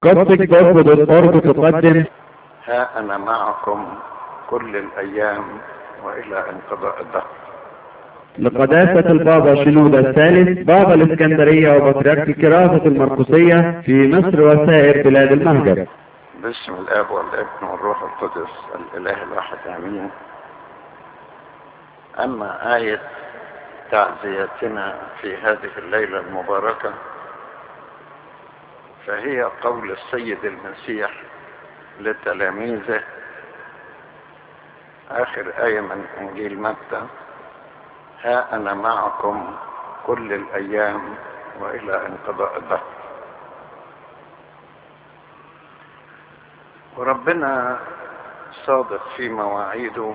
قصدك برضه بالقرب تقدم ها أنا معكم كل الأيام وإلى انقضاء الدهر لقداسة البابا شنودة الثالث بابا الإسكندرية وبطريرك كراسة المرقسية في مصر وسائر بلاد المهجر باسم الآب والابن والروح القدس الإله الواحد آمين أما آية تعزيتنا في هذه الليلة المباركة فهي قول السيد المسيح لتلاميذه آخر آية من إنجيل متى ها أنا معكم كل الأيام وإلى انقضاء الدهر وربنا صادق في مواعيده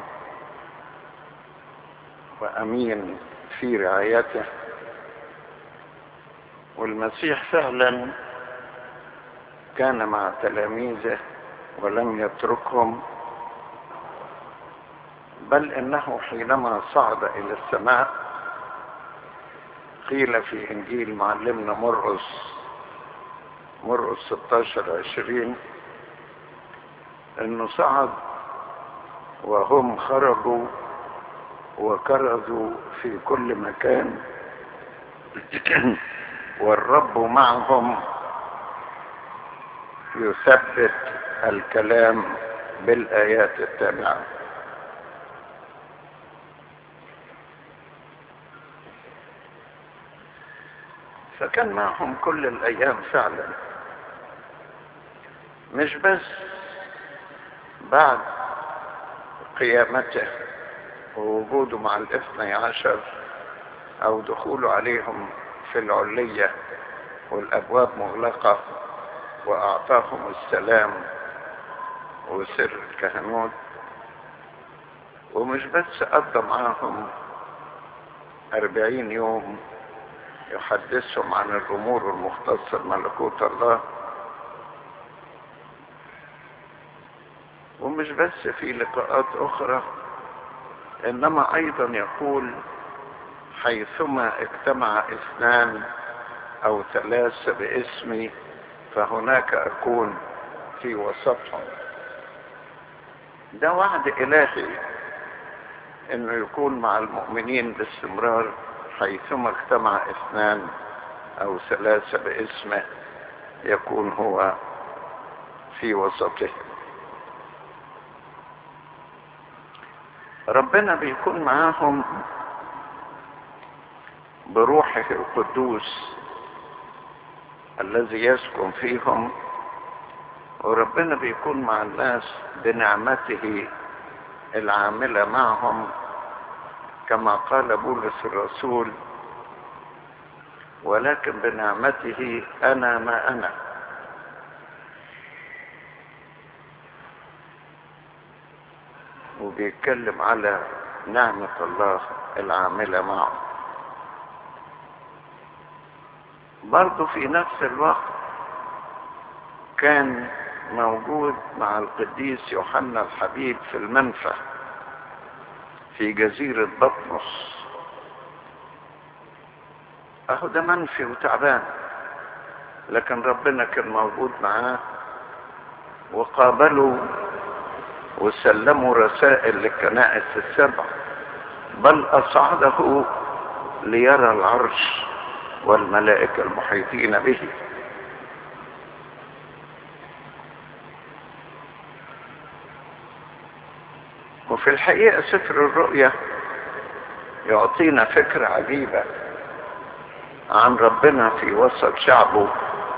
وأمين في رعايته والمسيح فعلا كان مع تلاميذه ولم يتركهم بل انه حينما صعد الى السماء قيل في انجيل معلمنا مرقس مرقس 16 20 انه صعد وهم خرجوا وكرزوا في كل مكان والرب معهم يثبت الكلام بالايات التابعه فكان معهم كل الايام فعلا مش بس بعد قيامته ووجوده مع الاثني عشر او دخوله عليهم في العلية والابواب مغلقة واعطاهم السلام وسر الكهنوت ومش بس قضى معاهم اربعين يوم يحدثهم عن الامور المختصة بملكوت الله ومش بس في لقاءات اخرى انما ايضا يقول حيثما اجتمع اثنان او ثلاثة باسمي فهناك اكون في وسطهم ده وعد الهي انه يكون مع المؤمنين باستمرار حيثما اجتمع اثنان او ثلاثة باسمه يكون هو في وسطهم ربنا بيكون معاهم بروحه القدوس الذي يسكن فيهم وربنا بيكون مع الناس بنعمته العاملة معهم كما قال بولس الرسول ولكن بنعمته انا ما انا وبيتكلم على نعمة الله العاملة معه برضه في نفس الوقت كان موجود مع القديس يوحنا الحبيب في المنفى في جزيرة بطمس اهو ده منفي وتعبان لكن ربنا كان موجود معاه وقابلوا وسلموا رسائل للكنائس السبع بل اصعده ليرى العرش والملائكة المحيطين به وفي الحقيقة سفر الرؤيا يعطينا فكرة عجيبة عن ربنا في وسط شعبه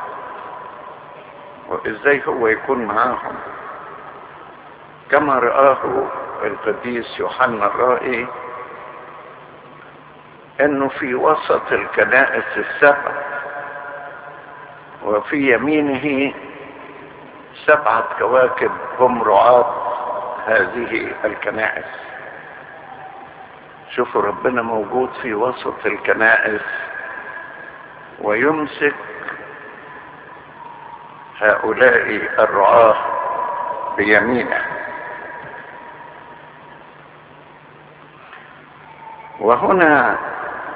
وازاي هو يكون معاهم كما رآه القديس يوحنا الرائي انه في وسط الكنائس السبع وفي يمينه سبعة كواكب هم رعاة هذه الكنائس شوفوا ربنا موجود في وسط الكنائس ويمسك هؤلاء الرعاة بيمينه وهنا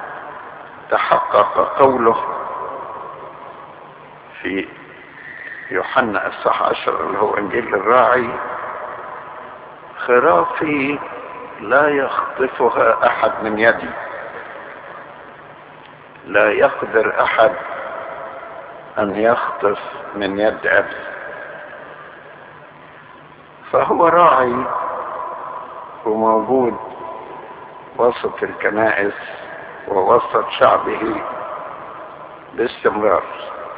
تحقق قوله في يوحنا الصح عشر اللي هو انجيل الراعي خرافي لا يخطفها احد من يدي لا يقدر احد ان يخطف من يد ابي فهو راعي وموجود وسط الكنائس ووسط شعبه باستمرار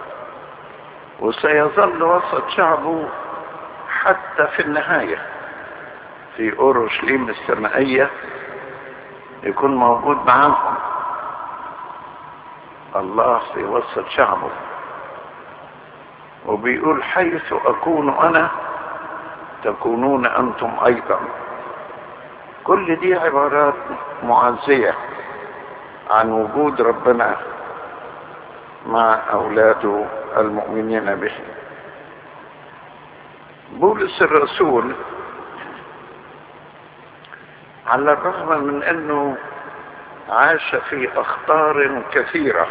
وسيظل وسط شعبه حتى في النهاية في أورشليم السمائية يكون موجود معاهم الله في وسط شعبه وبيقول حيث أكون أنا تكونون أنتم أيضا كل دي عبارات معزية عن وجود ربنا مع أولاده المؤمنين به بولس الرسول على الرغم من أنه عاش في أخطار كثيرة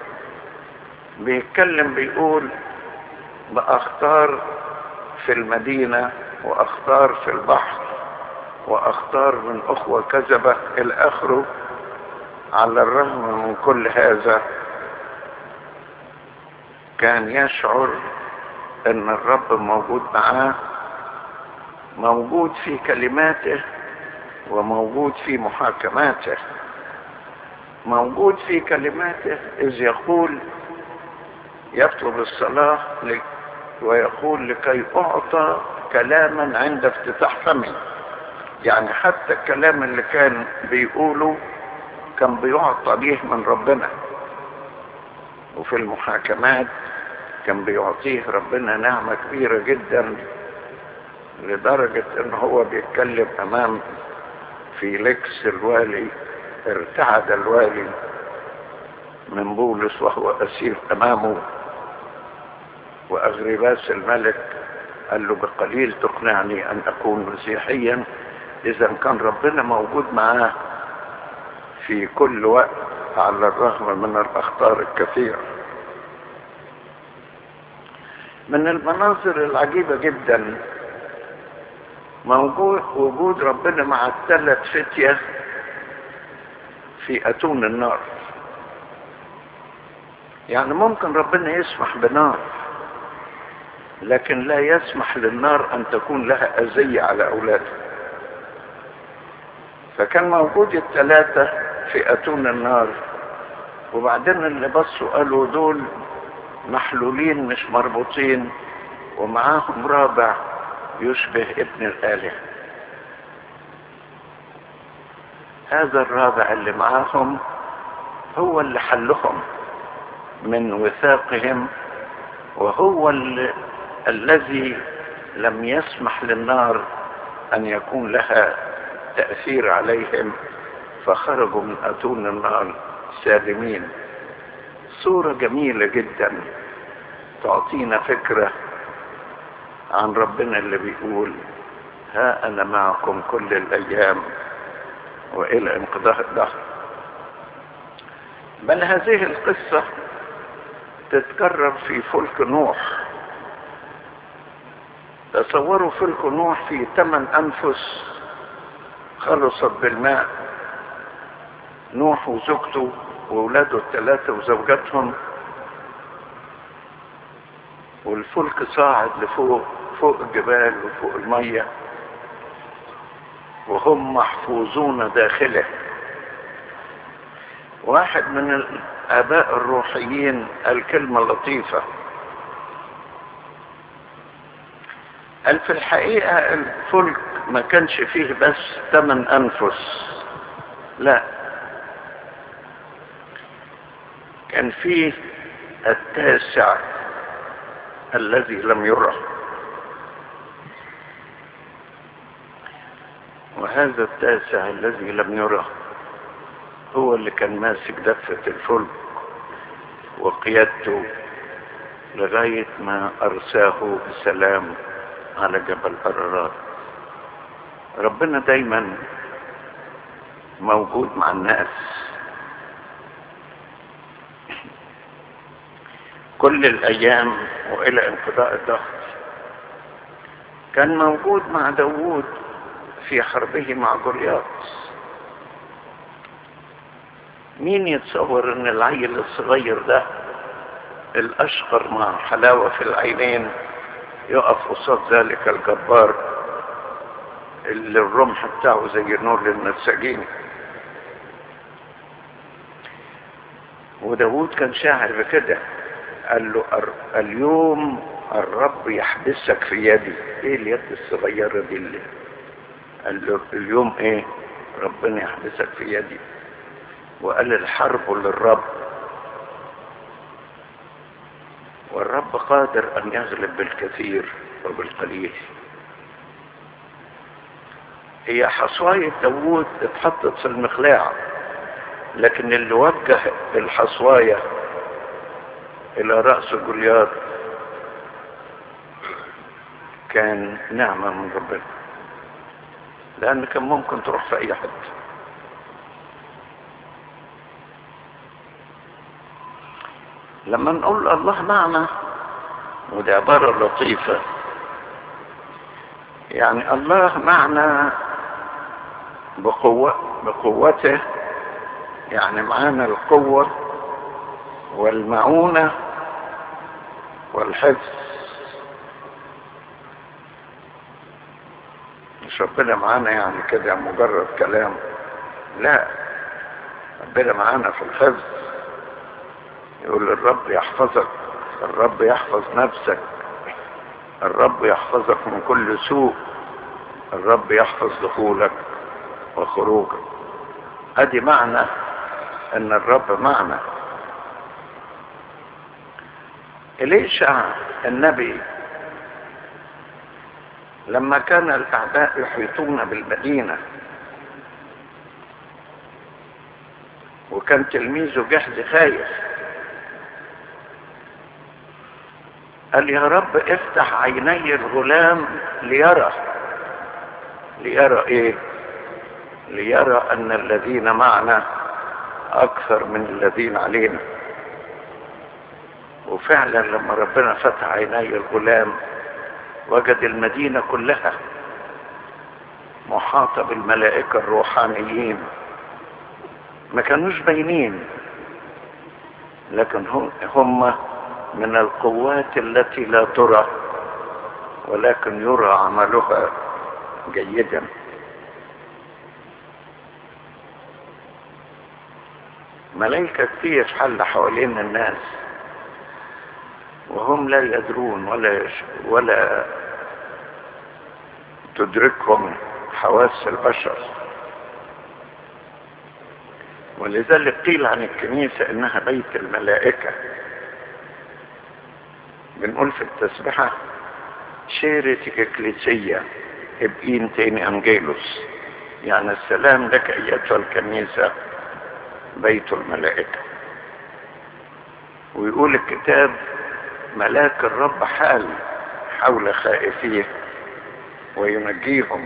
بيتكلم بيقول بأخطار في المدينة وأخطار في البحر وأخطار من أخوة كذبة إلى آخره على الرغم من كل هذا كان يشعر ان الرب موجود معاه موجود في كلماته وموجود في محاكماته موجود في كلماته اذ يقول يطلب الصلاة ويقول لكي اعطى كلاما عند افتتاح فمي يعني حتى الكلام اللي كان بيقوله كان بيعطى ليه من ربنا وفي المحاكمات كان بيعطيه ربنا نعمة كبيرة جدا لدرجة ان هو بيتكلم امام فيليكس الوالي ارتعد الوالي من بولس وهو اسير امامه واغرباس الملك قال له بقليل تقنعني ان اكون مسيحيا اذا كان ربنا موجود معاه في كل وقت على الرغم من الاخطار الكثيره من المناظر العجيبة جدا موجود وجود ربنا مع الثلاث فتية في أتون النار يعني ممكن ربنا يسمح بنار لكن لا يسمح للنار أن تكون لها أذية على أولاده فكان موجود الثلاثة في أتون النار وبعدين اللي بصوا قالوا دول محلولين مش مربوطين ومعاهم رابع يشبه ابن الآلهة هذا الرابع اللي معاهم هو اللي حلهم من وثاقهم وهو اللي الذي لم يسمح للنار أن يكون لها تأثير عليهم فخرجوا من أتون النار سالمين صورة جميلة جدا تعطينا فكرة عن ربنا اللي بيقول ها أنا معكم كل الأيام وإلى انقضاء الدهر بل هذه القصة تتكرر في فلك نوح تصوروا فلك نوح في ثمان أنفس خلصت بالماء نوح وزوجته وولاده الثلاثة وزوجاتهم والفلك صاعد لفوق فوق الجبال وفوق المية وهم محفوظون داخله واحد من الآباء الروحيين الكلمة لطيفة قال في الحقيقة الفلك ما كانش فيه بس ثمان أنفس لا كان فيه التاسع الذي لم يرى وهذا التاسع الذي لم يرى هو اللي كان ماسك دفة الفلك وقيادته لغاية ما أرساه بسلام على جبل أرارات ربنا دايما موجود مع الناس كل الأيام وإلى انقضاء الدهر كان موجود مع داوود في حربه مع جولياط مين يتصور ان العيل الصغير ده الاشقر مع حلاوة في العينين يقف قصاد ذلك الجبار اللي الرمح بتاعه زي نور للنساجين وداود كان شاعر بكده قال له اليوم الرب يحبسك في يدي ايه اليد الصغيرة دي اللي قال له اليوم ايه ربنا يحبسك في يدي وقال الحرب للرب والرب قادر ان يغلب بالكثير وبالقليل هي حصواية داوود اتحطت في المخلاع لكن اللي وجه الحصواية الى رأس جولياط كان نعمة من ربنا لان كان ممكن تروح في اي حد لما نقول الله معنا ودي عبارة لطيفة يعني الله معنا بقوة بقوته يعني معانا القوة والمعونة والحفظ مش ربنا معانا يعني كده مجرد كلام لا ربنا معانا في الحفظ يقول الرب يحفظك الرب يحفظ نفسك الرب يحفظك من كل سوء الرب يحفظ دخولك وخروجك ادي معنى ان الرب معنا إليشع النبي لما كان الأعداء يحيطون بالمدينة وكان تلميذه جهز خايف قال يا رب افتح عيني الغلام ليرى ليرى ايه ليرى ان الذين معنا اكثر من الذين علينا وفعلا لما ربنا فتح عيني الغلام وجد المدينة كلها محاطة بالملائكة الروحانيين ما كانوش باينين لكن هم, هم من القوات التي لا ترى ولكن يرى عملها جيدا ملائكة كتير حل حوالين الناس وهم لا يدرون ولا يش... ولا تدركهم حواس البشر ولذلك قيل عن الكنيسة انها بيت الملائكة بنقول في التسبحة شيرتك اكليسية ابقين تاني انجيلوس يعني السلام لك ايتها الكنيسة بيت الملائكة ويقول الكتاب ملاك الرب حال حول خائفيه وينجيهم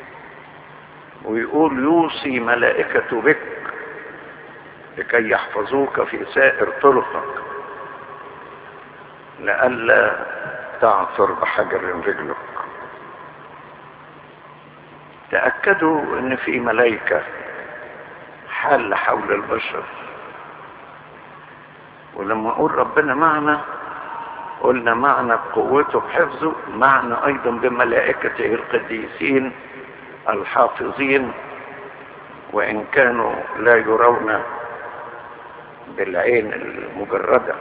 ويقول يوصي ملائكة بك لكي يحفظوك في سائر طرقك لئلا تعثر بحجر رجلك تأكدوا ان في ملائكة حال حول البشر ولما اقول ربنا معنا قلنا معنى بقوته بحفظه معنى ايضا بملائكته القديسين الحافظين وان كانوا لا يرون بالعين المجردة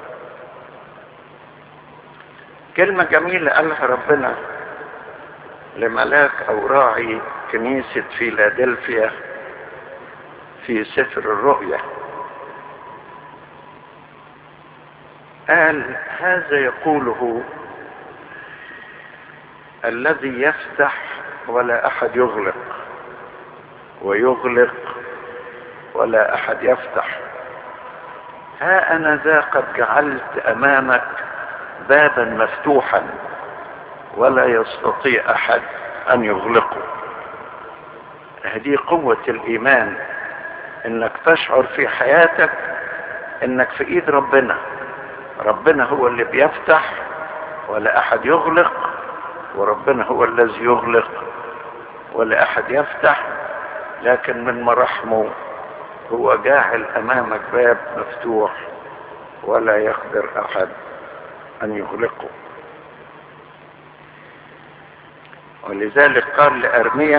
كلمة جميلة قالها ربنا لملاك او راعي كنيسة فيلادلفيا في سفر الرؤيا قال هذا يقوله الذي يفتح ولا احد يغلق ويغلق ولا احد يفتح ها انا ذا قد جعلت امامك بابا مفتوحا ولا يستطيع احد ان يغلقه هذه قوة الايمان انك تشعر في حياتك انك في ايد ربنا ربنا هو اللي بيفتح ولا احد يغلق وربنا هو الذي يغلق ولا احد يفتح لكن من مراحمه هو جاعل امامك باب مفتوح ولا يقدر احد ان يغلقه ولذلك قال لارميا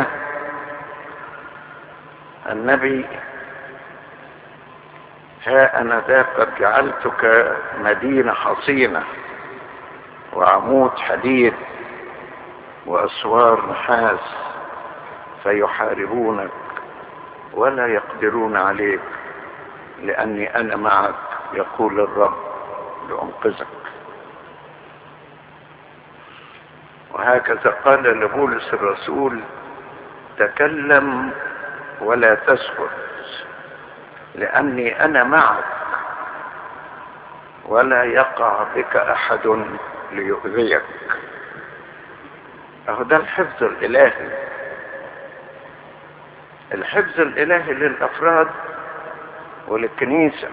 النبي ها انا ذا قد جعلتك مدينه حصينه وعمود حديد واسوار نحاس فيحاربونك ولا يقدرون عليك لاني انا معك يقول الرب لانقذك وهكذا قال لبولس الرسول تكلم ولا تسكت لاني انا معك ولا يقع بك احد ليؤذيك اهو ده الحفظ الالهي الحفظ الالهي للافراد وللكنيسة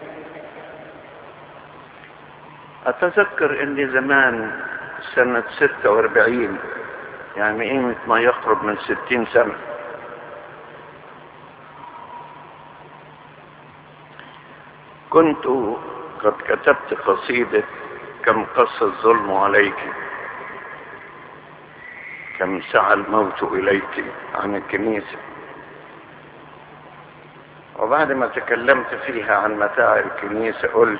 اتذكر اني زمان سنة ستة واربعين يعني قيمة ما يقرب من ستين سنة كنت قد كتبت قصيدة كم قص الظلم عليك كم سعى الموت إليك عن الكنيسة وبعد ما تكلمت فيها عن متاع الكنيسة قلت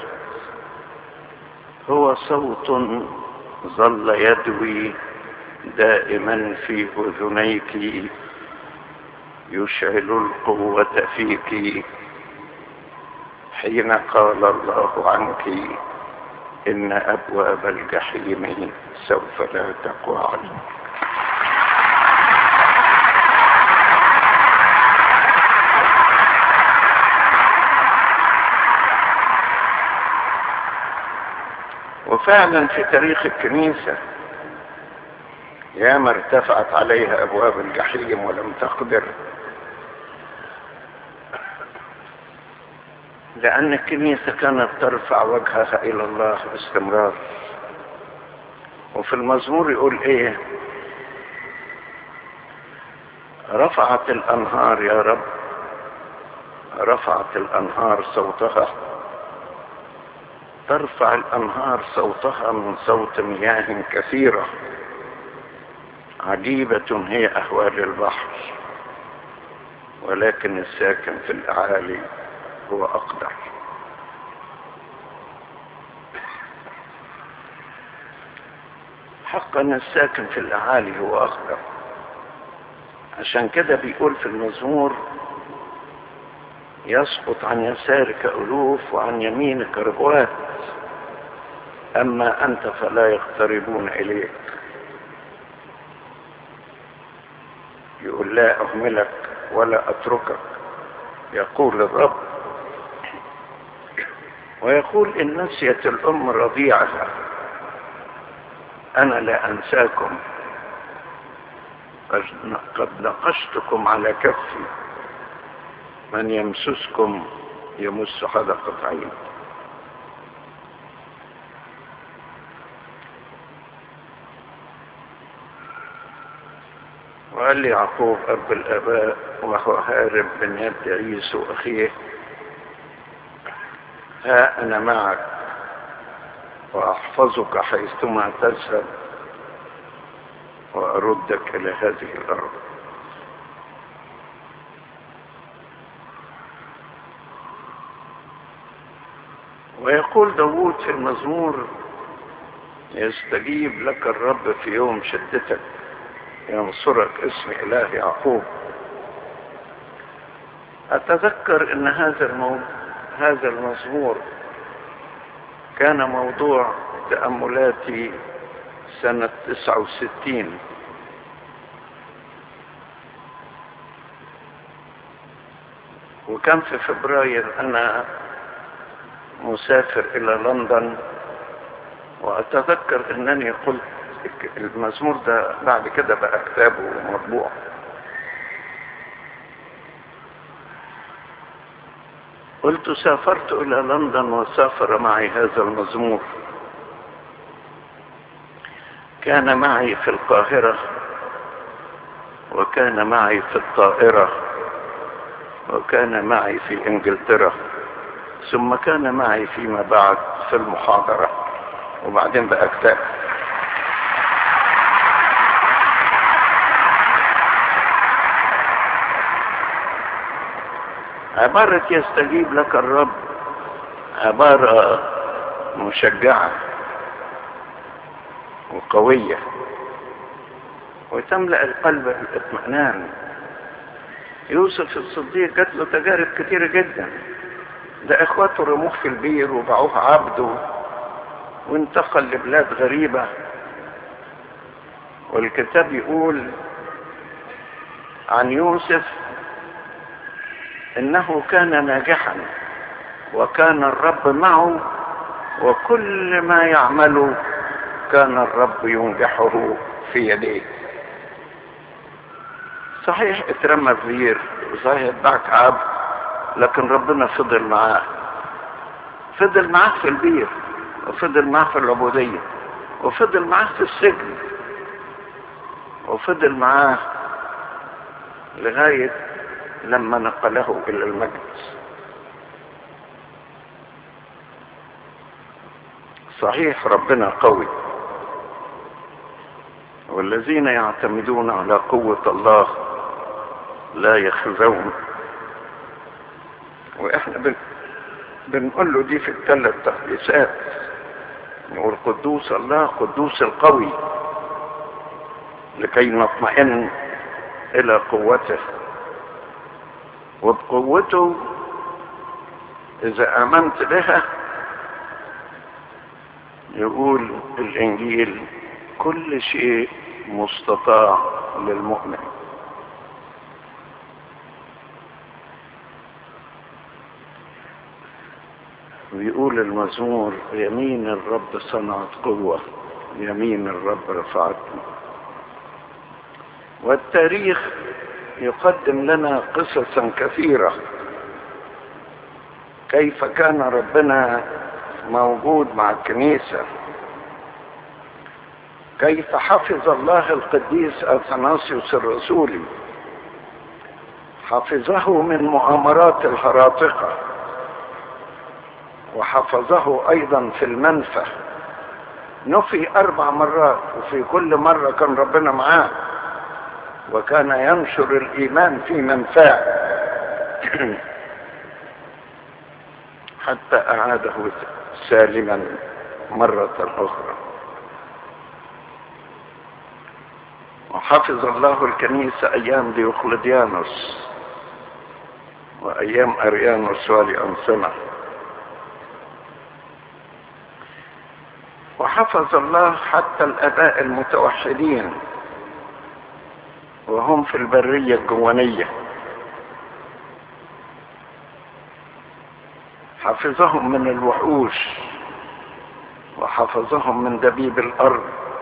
هو صوت ظل يدوي دائما في أذنيك يشعل القوة فيك حين قال الله عنك إن أبواب الجحيم سوف لا تقوى عليك وفعلا في تاريخ الكنيسة ياما ارتفعت عليها أبواب الجحيم ولم تقدر لأن الكنيسة كانت ترفع وجهها إلى الله باستمرار وفي المزمور يقول إيه رفعت الأنهار يا رب رفعت الأنهار صوتها ترفع الأنهار صوتها من صوت مياه كثيرة عجيبة هي أهوال البحر ولكن الساكن في الأعالي هو أقدر حقا الساكن في الأعالي هو أقدر عشان كده بيقول في المزمور يسقط عن يسارك ألوف وعن يمينك ربوات أما أنت فلا يقتربون إليك يقول لا أهملك ولا أتركك يقول الرب ويقول إن نسيت الأم رضيعها أنا لا أنساكم قد نقشتكم على كفي من يمسسكم يمس حدقة عين وقال لي يعقوب أب الآباء وهو هارب من يد عيسو أخيه ها أنا معك وأحفظك حيثما تذهب وأردك إلى هذه الأرض ويقول داود في المزمور يستجيب لك الرب في يوم شدتك ينصرك اسم إله يعقوب أتذكر أن هذا المو... هذا المزمور كان موضوع تأملاتي سنة 69 وكان في فبراير أنا مسافر إلى لندن وأتذكر أنني قلت المزمور ده بعد كده بقى كتاب ومطبوع قلت سافرت إلى لندن وسافر معي هذا المزمور كان معي في القاهرة وكان معي في الطائرة وكان معي في انجلترا ثم كان معي فيما بعد في المحاضرة وبعدين بقى كتاب عبارة يستجيب لك الرب عبارة مشجعة وقوية وتملأ القلب بالاطمئنان يوسف الصديق جات له تجارب كتيرة جدا ده اخواته رموه في البير وباعوه عبده وانتقل لبلاد غريبة والكتاب يقول عن يوسف انه كان ناجحا وكان الرب معه وكل ما يعمله كان الرب ينجحه في يديه صحيح اترمى في بير وصحيح اتبعك عبد لكن ربنا فضل معاه فضل معاه في البير وفضل معاه في العبودية وفضل معاه في السجن وفضل معاه لغاية لما نقله إلى المجد صحيح ربنا قوي والذين يعتمدون على قوة الله لا يخزون واحنا بن... بنقول له دي في الثلاث تقديسات نقول قدوس الله قدوس القوي لكي نطمئن الى قوته وبقوته اذا امنت بها يقول الانجيل كل شيء مستطاع للمؤمن ويقول المزمور يمين الرب صنعت قوة يمين الرب رفعتني والتاريخ يقدم لنا قصصا كثيرة كيف كان ربنا موجود مع الكنيسة كيف حفظ الله القديس أثناسيوس الرسولي حفظه من مؤامرات الهراطقة وحفظه أيضا في المنفى نفي أربع مرات وفي كل مرة كان ربنا معاه وكان ينشر الإيمان في منفاه حتى أعاده سالما مرة أخرى وحفظ الله الكنيسة أيام ديوقلديانوس وأيام أريانوس ولأنصنة وحفظ الله حتى الآباء المتوحدين وهم في البرية الجوانية حفظهم من الوحوش وحفظهم من دبيب الأرض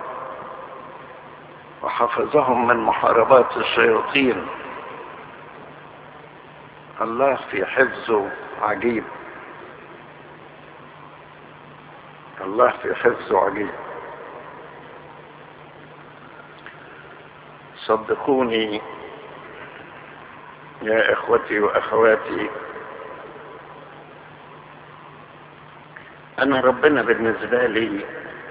وحفظهم من محاربات الشياطين الله في حفظه عجيب الله في حفظه عجيب صدقوني يا اخوتي واخواتي انا ربنا بالنسبه لي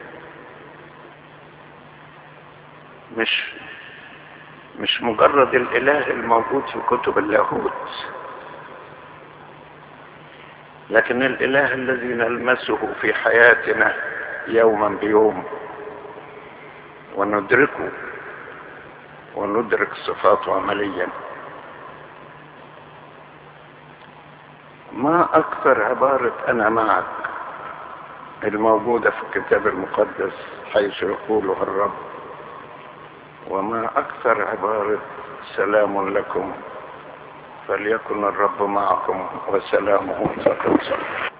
مش مش مجرد الاله الموجود في كتب اللاهوت لكن الاله الذي نلمسه في حياتنا يوما بيوم وندركه وندرك صفاته عمليا ما اكثر عبارة انا معك الموجودة في الكتاب المقدس حيث يقولها الرب وما اكثر عبارة سلام لكم فليكن الرب معكم وسلامه فقد صلى